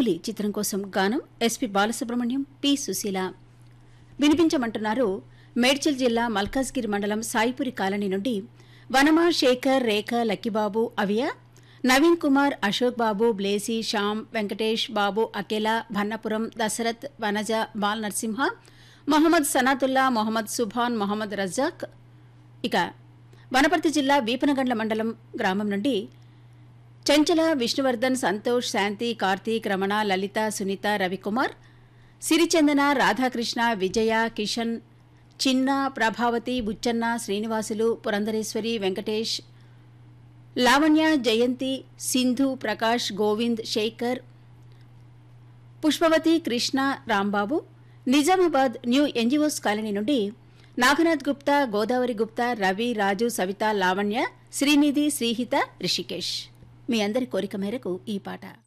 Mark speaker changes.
Speaker 1: కూలి చిత్రం కోసం గానం ఎస్పి బాలసుబ్రహ్మణ్యం పి సుశీల వినిపించమంటున్నారు మేడ్చల్ జిల్లా మల్కాజ్గిరి మండలం సాయిపురి కాలనీ నుండి వనమా శేఖర్ రేఖ లక్కిబాబు అవియా నవీన్ కుమార్ అశోక్ బాబు బ్లేసి శ్యామ్ వెంకటేష్ బాబు అకేలా భన్నపురం దశరథ్ వనజ బాల్ నరసింహ మొహమ్మద్ సనాతుల్లా మొహమ్మద్ సుభాన్ మొహమ్మద్ రజాక్ ఇక వనపర్తి జిల్లా వీపనగండ్ల మండలం గ్రామం నుండి చెంచల విష్ణువర్ధన్ సంతోష్ శాంతి కార్తీక్ రమణ లలిత సునీత రవికుమార్ సిరిచందన రాధాకృష్ణ విజయ కిషన్ చిన్న Prabhavathi Buchanna Srinivasulu Purandeswari Venkatesh Lavanya Jayanthi Sindhu Prakash Govind Shekhar Pushpavathi Krishna Rambabu Nizamabad new NGOs colony నుండి నాగనాథ్ గుప్తా గోదావరి గుప్తా రవి రాజు సవిత లావణ్య శ్రీనిధి శ్రీహిత రిషికేష్ మీ అందరి కోరిక మేరకు ఈ పాట